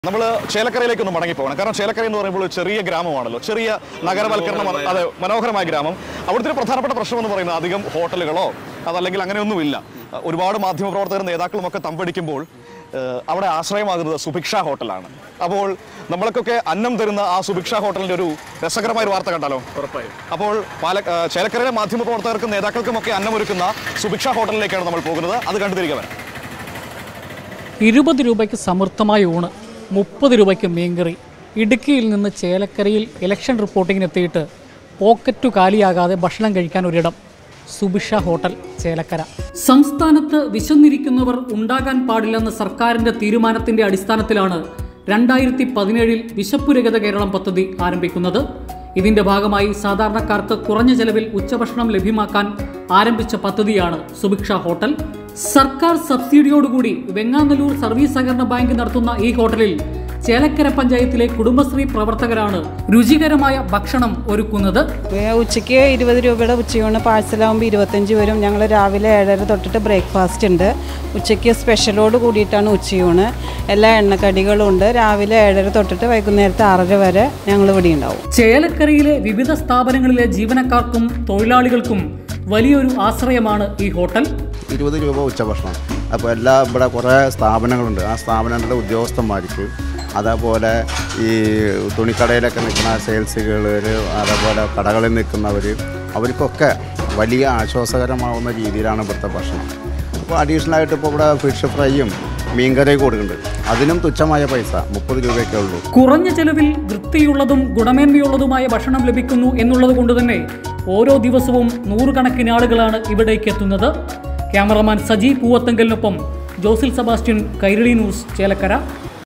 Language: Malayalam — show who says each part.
Speaker 1: നമ്മൾ ചേലക്കരയിലേക്ക് ഒന്ന് മടങ്ങി പോകണം കാരണം ചേലക്കര എന്ന് പറയുമ്പോൾ ഒരു ചെറിയ ഗ്രാമമാണല്ലോ ചെറിയ നഗരവൽക്കരണം അതെ മനോഹരമായ ഗ്രാമം അവിടുത്തെ ഒരു പ്രധാനപ്പെട്ട പ്രശ്നം എന്ന് പറയുന്നത് അധികം ഹോട്ടലുകളോ അതല്ലെങ്കിൽ അങ്ങനെയൊന്നുമില്ല ഒരുപാട് മാധ്യമപ്രവർത്തകരും നേതാക്കളും ഒക്കെ തമ്പടിക്കുമ്പോൾ ഏഹ്, അവിടെ ആശ്രയമാകുന്നത് സുഭിക്ഷ ഹോട്ടലാണ് അപ്പോൾ നമ്മൾക്കൊക്കെ അന്നം തരുന്ന ആ സുഭിക്ഷ ഹോട്ടലിന്റെ ഒരു രസകരമായ ഒരു വാർത്ത കണ്ടാലോ
Speaker 2: ഉറപ്പായും
Speaker 1: അപ്പോൾ പാല ഏഹ്, ചേലക്കരയിലെ മാധ്യമപ്രവർത്തകർക്കും നേതാക്കൾക്കും ഒക്കെ അന്നമൊരുക്കുന്ന സുഭിക്ഷ ഹോട്ടലിലേക്കാണ് നമ്മൾ പോകുന്നത് അത് കണ്ടു തിരികെ വരാം
Speaker 3: ഇരുപത് രൂപയ്ക്ക് സമൃദ്ധമായ ഊണ് മുപ്പത് രൂപയ്ക്ക് മീൻകറി ഇടുക്കിയിൽ നിന്ന് ചേലക്കരയിൽ ഇലക്ഷൻ റിപ്പോർട്ടിങ്ങിനെത്തിയിട്ട് പോക്കറ്റു കാലിയാകാതെ ഭക്ഷണം കഴിക്കാൻ ഒരിടം സുബിഷ ഹോട്ടൽ ചേലക്കര സംസ്ഥാനത്ത് വിശന്നിരിക്കുന്നവർ ഉണ്ടാകാൻ പാടില്ലെന്ന സർക്കാരിന്റെ തീരുമാനത്തിന്റെ അടിസ്ഥാനത്തിലാണ് രണ്ടായിരത്തി പതിനേഴിൽ വിശപ്പുരഹിത കേരളം പദ്ധതി ആരംഭിക്കുന്നത് ഇതിന്റെ ഭാഗമായി സാധാരണക്കാർക്ക് കുറഞ്ഞ ചെലവിൽ ഉച്ചഭക്ഷണം ലഭ്യമാക്കാൻ ആരംഭിച്ച പദ്ധതിയാണ് സുഭിക്ഷ ഹോട്ടൽ സർക്കാർ സബ്സിഡിയോടുകൂടി വെങ്ങാനല്ലൂർ സർവീസ് സഹകരണ ബാങ്ക് നടത്തുന്ന ഈ ഹോട്ടലിൽ ചേലക്കര പഞ്ചായത്തിലെ കുടുംബശ്രീ പ്രവർത്തകരാണ് രുചികരമായ ഭക്ഷണം ഒരുക്കുന്നത്
Speaker 4: ഏ, ഉച്ചയ്ക്ക് ഇരുപത് രൂപയുടെ ഉച്ചയൂണ് പാഴ്സലാകുമ്പോൾ ഇരുപത്തഞ്ച് വരും ഞങ്ങൾ രാവിലെ ഏഴര തൊട്ടിട്ട് ബ്രേക്ക്ഫാസ്റ്റ് ഉണ്ട് ഉച്ചയ്ക്ക് സ്പെഷ്യലോട് കൂടിയിട്ടാണ് ഉച്ചയൂണ് എല്ലാ എണ്ണക്കടികളും ഉണ്ട് രാവിലെ ഏഴര തൊട്ടിട്ട് വൈകുന്നേരത്തെ ആറര വരെ ഞങ്ങൾ ഇവിടെ ഉണ്ടാവും
Speaker 3: ചേലക്കരയിലെ വിവിധ സ്ഥാപനങ്ങളിലെ ജീവനക്കാർക്കും തൊഴിലാളികൾക്കും വലിയൊരു ആശ്രയമാണ് ഈ ഹോട്ടൽ
Speaker 5: ഇരുപത് രൂപ ഉച്ചഭക്ഷണം അപ്പോൾ എല്ലാ ഇവിടെ കുറേ സ്ഥാപനങ്ങളുണ്ട് ആ സ്ഥാപനങ്ങളുടെ ഉദ്യോഗസ്ഥന്മാർക്ക് അതേപോലെ ഈ തുണിക്കടയിലൊക്കെ നിൽക്കുന്ന സെയിൽസുകൾ അതേപോലെ കടകളിൽ നിൽക്കുന്നവർ അവർക്കൊക്കെ വലിയ ആശ്വാസകരമാവുന്ന രീതിയിലാണ് ഇവിടുത്തെ ഭക്ഷണം അപ്പോൾ അഡീഷണൽ ആയിട്ട് ഇപ്പോൾ ഇവിടെ ഫിഷ് ഫ്രൈയും മീൻകറിയും കൊടുക്കുന്നുണ്ട് അതിനും തുച്ഛമായ പൈസ മുപ്പത് രൂപയൊക്കെ ഉള്ളൂ
Speaker 3: കുറഞ്ഞ ചെലവിൽ വൃത്തിയുള്ളതും ഗുണമേന്മയുള്ളതുമായ ഭക്ഷണം ലഭിക്കുന്നു എന്നുള്ളത് കൊണ്ട് തന്നെ ഓരോ ദിവസവും നൂറുകണക്കിന് ആളുകളാണ് ഇവിടേക്ക് എത്തുന്നത് ക്യാമറമാൻ സജി പൂവത്തങ്കലിനൊപ്പം ജോസിൽ സെബാസ്റ്റ്യൻ കൈരളി ന്യൂസ് ചേലക്കര